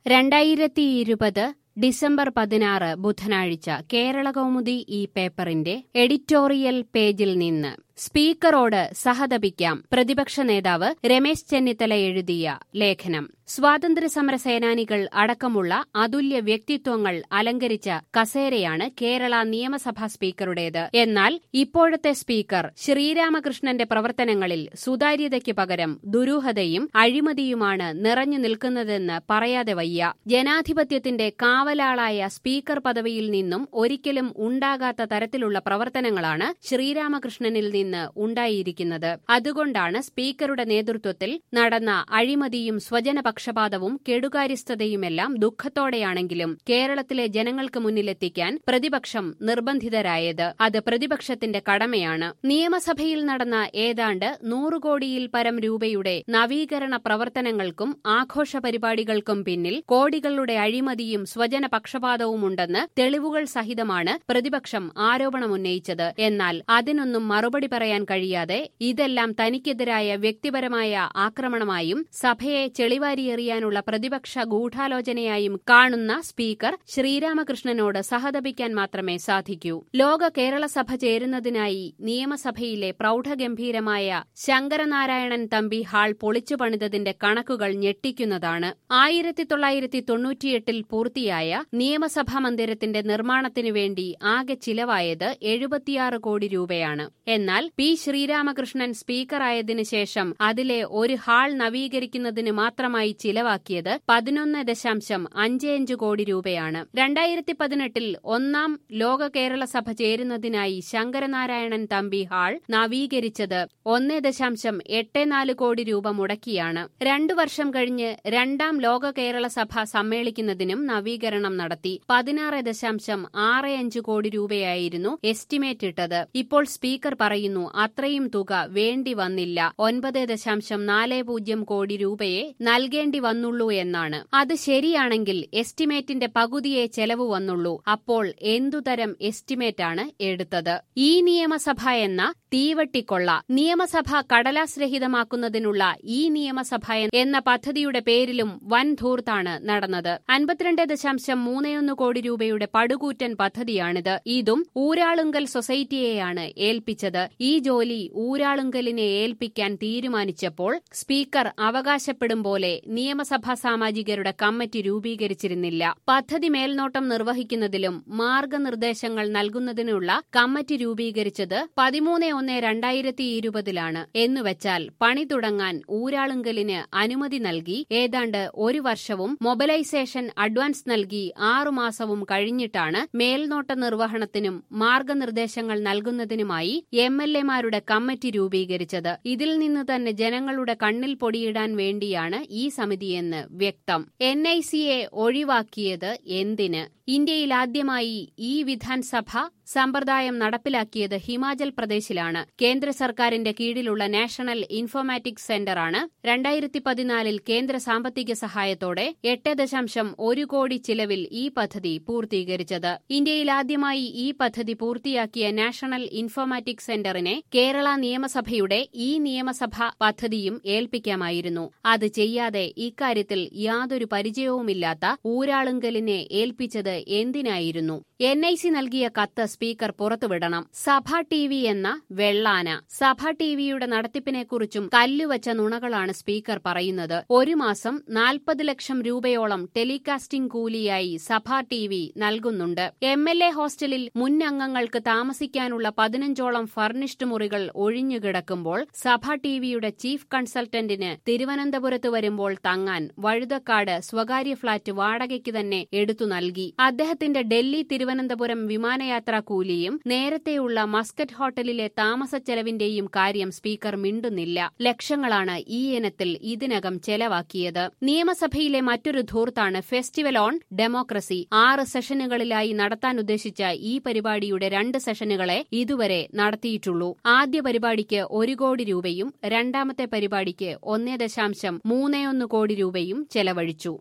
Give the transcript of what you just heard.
രണ്ടായിരത്തി ഇരുപത് ഡിസംബർ പതിനാറ് ബുധനാഴ്ച കേരള കൗമുദി ഈ പേപ്പറിന്റെ എഡിറ്റോറിയൽ പേജിൽ നിന്ന് സ്പീക്കറോട് സഹതപിക്കാം പ്രതിപക്ഷ നേതാവ് രമേശ് ചെന്നിത്തല എഴുതിയ ലേഖനം സ്വാതന്ത്ര്യസമര സേനാനികൾ അടക്കമുള്ള അതുല്യ വ്യക്തിത്വങ്ങൾ അലങ്കരിച്ച കസേരയാണ് കേരള നിയമസഭാ സ്പീക്കറുടേത് എന്നാൽ ഇപ്പോഴത്തെ സ്പീക്കർ ശ്രീരാമകൃഷ്ണന്റെ പ്രവർത്തനങ്ങളിൽ സുതാര്യതയ്ക്ക് പകരം ദുരൂഹതയും അഴിമതിയുമാണ് നിറഞ്ഞു നിൽക്കുന്നതെന്ന് പറയാതെ വയ്യ ജനാധിപത്യത്തിന്റെ കാവലാളായ സ്പീക്കർ പദവിയിൽ നിന്നും ഒരിക്കലും ഉണ്ടാകാത്ത തരത്തിലുള്ള പ്രവർത്തനങ്ങളാണ് ശ്രീരാമകൃഷ്ണനിൽ നിന്ന് ഉണ്ടായിരിക്കുന്നത് അതുകൊണ്ടാണ് സ്പീക്കറുടെ നേതൃത്വത്തിൽ നടന്ന അഴിമതിയും സ്വജനപക്ഷപാതവും കെടുകാര്യസ്ഥതയുമെല്ലാം ദുഃഖത്തോടെയാണെങ്കിലും കേരളത്തിലെ ജനങ്ങൾക്ക് മുന്നിലെത്തിക്കാൻ പ്രതിപക്ഷം നിർബന്ധിതരായത് അത് പ്രതിപക്ഷത്തിന്റെ കടമയാണ് നിയമസഭയിൽ നടന്ന ഏതാണ്ട് നൂറ് കോടിയിൽ പരം രൂപയുടെ നവീകരണ പ്രവർത്തനങ്ങൾക്കും ആഘോഷ പരിപാടികൾക്കും പിന്നിൽ കോടികളുടെ അഴിമതിയും സ്വജനപക്ഷപാതവുമുണ്ടെന്ന് തെളിവുകൾ സഹിതമാണ് പ്രതിപക്ഷം ആരോപണമുന്നയിച്ചത് എന്നാൽ അതിനൊന്നും മറുപടി പറയാൻ കഴിയാതെ ഇതെല്ലാം തനിക്കെതിരായ വ്യക്തിപരമായ ആക്രമണമായും സഭയെ ചെളിവാരിയെറിയാനുള്ള പ്രതിപക്ഷ ഗൂഢാലോചനയായും കാണുന്ന സ്പീക്കർ ശ്രീരാമകൃഷ്ണനോട് സഹതപിക്കാൻ മാത്രമേ സാധിക്കൂ ലോക കേരള സഭ ചേരുന്നതിനായി നിയമസഭയിലെ പ്രൗഢഗംഭീരമായ ശങ്കരനാരായണൻ തമ്പി ഹാൾ പൊളിച്ചു പണിതതിന്റെ കണക്കുകൾ ഞെട്ടിക്കുന്നതാണ് ആയിരത്തി തൊള്ളായിരത്തി തൊണ്ണൂറ്റിയെട്ടിൽ പൂർത്തിയായ നിയമസഭാ മന്ദിരത്തിന്റെ നിർമ്മാണത്തിനു വേണ്ടി ആകെ ചിലവായത് എഴുപത്തിയാറ് കോടി രൂപയാണ് എന്നാൽ പി ശ്രീരാമകൃഷ്ണൻ സ്പീക്കറായതിനു ശേഷം അതിലെ ഒരു ഹാൾ നവീകരിക്കുന്നതിന് മാത്രമായി ചിലവാക്കിയത് പതിനൊന്ന് ദശാംശം അഞ്ച് അഞ്ച് കോടി രൂപയാണ് രണ്ടായിരത്തി പതിനെട്ടിൽ ഒന്നാം ലോക കേരള സഭ ചേരുന്നതിനായി ശങ്കരനാരായണൻ തമ്പി ഹാൾ നവീകരിച്ചത് ഒന്ന് ദശാംശം എട്ട് നാല് കോടി രൂപ മുടക്കിയാണ് രണ്ടു വർഷം കഴിഞ്ഞ് രണ്ടാം ലോക കേരള സഭ സമ്മേളിക്കുന്നതിനും നവീകരണം നടത്തി പതിനാറ് ദശാംശം ആറ് അഞ്ച് കോടി രൂപയായിരുന്നു എസ്റ്റിമേറ്റ് ഇട്ടത് ഇപ്പോൾ സ്പീക്കർ പറയുന്നു അത്രയും തുക വേണ്ടി വന്നില്ല ഒൻപത് ദശാംശം നാല് പൂജ്യം കോടി രൂപയെ നൽകേണ്ടി വന്നുള്ളൂ എന്നാണ് അത് ശരിയാണെങ്കിൽ എസ്റ്റിമേറ്റിന്റെ പകുതിയെ ചെലവ് വന്നുള്ളൂ അപ്പോൾ എന്തുതരം എസ്റ്റിമേറ്റാണ് എടുത്തത് ഈ നിയമസഭ എന്ന തീവട്ടിക്കൊള്ള നിയമസഭ കടലാസ് രഹിതമാക്കുന്നതിനുള്ള ഈ നിയമസഭ എന്ന പദ്ധതിയുടെ പേരിലും വൻ ധൂർത്താണ് നടന്നത് അൻപത്തിരണ്ട് ദശാംശം മൂന്നയൊന്ന് കോടി രൂപയുടെ പടുകൂറ്റൻ പദ്ധതിയാണിത് ഇതും ഊരാളുങ്കൽ സൊസൈറ്റിയെയാണ് ഏൽപ്പിച്ചത് ഈ ജോലി ഊരാളുങ്കലിനെ ഏൽപ്പിക്കാൻ തീരുമാനിച്ചപ്പോൾ സ്പീക്കർ അവകാശപ്പെടും പോലെ നിയമസഭാ സാമാജികരുടെ കമ്മിറ്റി രൂപീകരിച്ചിരുന്നില്ല പദ്ധതി മേൽനോട്ടം നിർവഹിക്കുന്നതിലും മാർഗനിർദ്ദേശങ്ങൾ നൽകുന്നതിനുള്ള കമ്മിറ്റി രൂപീകരിച്ചത് പതിമൂന്ന് ഒന്ന് രണ്ടായിരത്തി ഇരുപതിലാണ് എന്നുവെച്ചാൽ പണി തുടങ്ങാൻ ഊരാളുങ്കലിന് അനുമതി നൽകി ഏതാണ്ട് ഒരു വർഷവും മൊബിലൈസേഷൻ അഡ്വാൻസ് നൽകി ആറുമാസവും കഴിഞ്ഞിട്ടാണ് മേൽനോട്ട നിർവഹണത്തിനും മാർഗനിർദ്ദേശങ്ങൾ നൽകുന്നതിനുമായി എം എൽ എമാരുടെ കമ്മിറ്റി രൂപീകരിച്ചത് ഇതിൽ നിന്ന് തന്നെ ജനങ്ങളുടെ കണ്ണിൽ പൊടിയിടാൻ വേണ്ടിയാണ് ഈ സമിതിയെന്ന് വ്യക്തം എൻ ഐ സിയെ ഒഴിവാക്കിയത് എന്തിന് ഇന്ത്യയിൽ ആദ്യമായി ഈ വിധാൻസഭ സമ്പ്രദായം നടപ്പിലാക്കിയത് ഹിമാചൽ പ്രദേശിലാണ് കേന്ദ്ര സർക്കാരിന്റെ കീഴിലുള്ള നാഷണൽ ഇൻഫോർമാറ്റിക്സ് സെന്ററാണ് രണ്ടായിരത്തി പതിനാലിൽ കേന്ദ്ര സാമ്പത്തിക സഹായത്തോടെ എട്ട് ദശാംശം ഒരു കോടി ചിലവിൽ ഈ പദ്ധതി പൂർത്തീകരിച്ചത് ഇന്ത്യയിൽ ആദ്യമായി ഈ പദ്ധതി പൂർത്തിയാക്കിയ നാഷണൽ ഇൻഫോർമാറ്റിക്സ് സെന്ററിനെ കേരള നിയമസഭയുടെ ഈ നിയമസഭ പദ്ധതിയും ഏൽപ്പിക്കാമായിരുന്നു അത് ചെയ്യാതെ ഇക്കാര്യത്തിൽ യാതൊരു പരിചയവുമില്ലാത്ത ഊരാളുങ്കലിനെ ഏൽപ്പിച്ചത് എന്തിനായിരുന്നു എൻ ഐ സി നൽകിയ കത്ത് സ്പീക്കർ പുറത്തുവിടണം സഭ ടി വി എന്ന വെള്ളാന സഭ ടി വിയുടെ നടത്തിപ്പിനെക്കുറിച്ചും കല്ലുവച്ച നുണകളാണ് സ്പീക്കർ പറയുന്നത് ഒരു മാസം നാൽപ്പത് ലക്ഷം രൂപയോളം ടെലികാസ്റ്റിംഗ് കൂലിയായി സഭ ടി വി നൽകുന്നുണ്ട് എം എൽ എ ഹോസ്റ്റലിൽ മുൻ അംഗങ്ങൾക്ക് താമസിക്കാനുള്ള പതിനഞ്ചോളം ഫർണിഷ്ഡ് മുറികൾ ഒഴിഞ്ഞുകിടക്കുമ്പോൾ സഭ ടി വിയുടെ ചീഫ് കൺസൾട്ടന്റിന് തിരുവനന്തപുരത്ത് വരുമ്പോൾ തങ്ങാൻ വഴുതക്കാട് സ്വകാര്യ ഫ്ളാറ്റ് വാടകയ്ക്ക് തന്നെ എടുത്തു നൽകി അദ്ദേഹത്തിന്റെ ഡൽഹി തിരുവനന്തപുരം വിമാനയാത്രാ കൂലിയും നേരത്തെയുള്ള മസ്കറ്റ് ഹോട്ടലിലെ താമസ ചെലവിന്റെയും കാര്യം സ്പീക്കർ മിണ്ടുന്നില്ല ലക്ഷങ്ങളാണ് ഈ ഇനത്തിൽ ഇതിനകം ചെലവാക്കിയത് നിയമസഭയിലെ മറ്റൊരു ധൂർത്താണ് ഫെസ്റ്റിവൽ ഓൺ ഡെമോക്രസി ആറ് സെഷനുകളിലായി നടത്താൻ ഉദ്ദേശിച്ച ഈ പരിപാടിയുടെ രണ്ട് സെഷനുകളെ ഇതുവരെ നടത്തിയിട്ടുള്ളൂ ആദ്യ പരിപാടിക്ക് ഒരു കോടി രൂപയും രണ്ടാമത്തെ പരിപാടിക്ക് ഒന്നേ ദശാംശം മൂന്നേ ഒന്ന് കോടി രൂപയും ചെലവഴിച്ചു